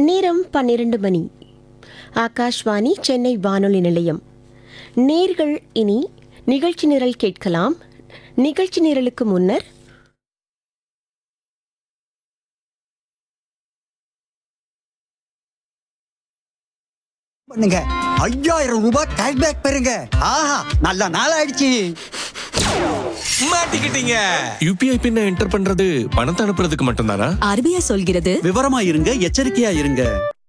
நேரம் பன்னிரண்டு மணி ஆகாஷ்வாணி சென்னை வானொலி நிலையம் நேர்கள் இனி நிகழ்ச்சி நிரல் கேட்கலாம் நிகழ்ச்சி நிரலுக்கு முன்னர் பண்ணுங்க ஐயாயிரம் ரூபாய் கேஷ்பேக் பெறுங்க ஆஹா நல்ல நாள் ஆயிடுச்சு மாட்டிக்கிட்டீங்க யூபிஐ பின்ன என்டர் பண்றது பணத்தை அனுப்புறதுக்கு மட்டும்தானா ஆர்பிஐ சொல்கிறது விவரமா இருங்க எச்சரிக்கையா இருங்க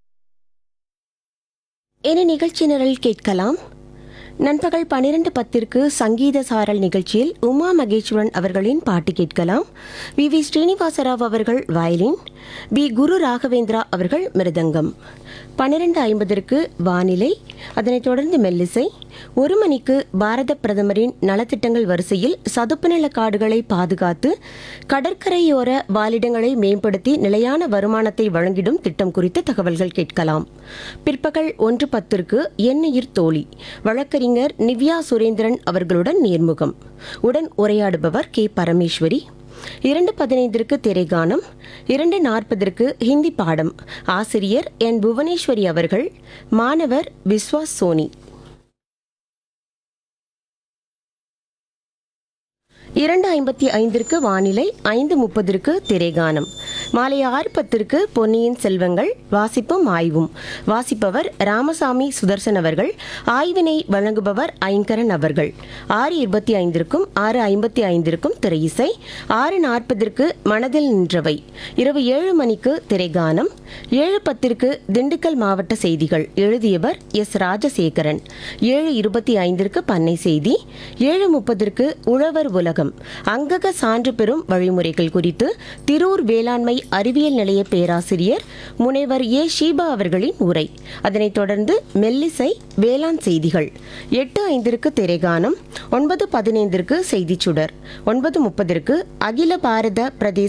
என நிகழ்ச்சி நிரல் கேட்கலாம் நண்பகல் பன்னிரண்டு பத்திற்கு சங்கீத சாரல் நிகழ்ச்சியில் உமா மகேஸ்வரன் அவர்களின் பாட்டு கேட்கலாம் வி வி ஸ்ரீனிவாசராவ் அவர்கள் வயலின் பி குரு ராகவேந்திரா அவர்கள் மிருதங்கம் பன்னிரண்டு ஐம்பதற்கு வானிலை அதனைத் தொடர்ந்து மெல்லிசை ஒரு மணிக்கு பாரத பிரதமரின் நலத்திட்டங்கள் வரிசையில் சதுப்பு நில காடுகளை பாதுகாத்து கடற்கரையோர வாழிடங்களை மேம்படுத்தி நிலையான வருமானத்தை வழங்கிடும் திட்டம் குறித்த தகவல்கள் கேட்கலாம் பிற்பகல் ஒன்று பத்திற்கு எண்ணுயிர் தோழி வழக்கறிஞர் நிவ்யா சுரேந்திரன் அவர்களுடன் நேர்முகம் உடன் உரையாடுபவர் கே பரமேஸ்வரி இரண்டு பதினைந்திற்கு திரைகானம் இரண்டு நாற்பதற்கு ஹிந்தி பாடம் ஆசிரியர் என் புவனேஸ்வரி அவர்கள் மாணவர் விஸ்வாஸ் சோனி இரண்டு ஐம்பத்தி ஐந்திற்கு வானிலை ஐந்து முப்பதிற்கு திரைகானம் மாலை ஆறு பத்திற்கு பொன்னியின் செல்வங்கள் வாசிப்பும் ஆய்வும் வாசிப்பவர் ராமசாமி சுதர்சன் அவர்கள் ஆய்வினை வழங்குபவர் ஐங்கரன் அவர்கள் ஆறு இருபத்தி ஐந்திற்கும் ஆறு ஐம்பத்தி ஐந்திற்கும் திரையிசை ஆறு நாற்பதற்கு மனதில் நின்றவை இரவு ஏழு மணிக்கு திரைகானம் ஏழு பத்திற்கு திண்டுக்கல் மாவட்ட செய்திகள் எழுதியவர் எஸ் ராஜசேகரன் ஏழு இருபத்தி ஐந்திற்கு பண்ணை செய்தி ஏழு முப்பதற்கு உழவர் உலகம் அங்கக சான்று பெறும் வழிமுறைகள் குறித்து திரூர் வேளாண்மை அறிவியல் நிலைய பேராசிரியர் முனைவர் ஏ ஷீபா அவர்களின் உரை அதனைத் தொடர்ந்து மெல்லிசை வேளாண் செய்திகள் எட்டு ஐந்திற்கு திரைகானம் ஒன்பது பதினைந்திற்கு செய்திச் சுடர் ஒன்பது முப்பதற்கு அகில பாரத பிரதேச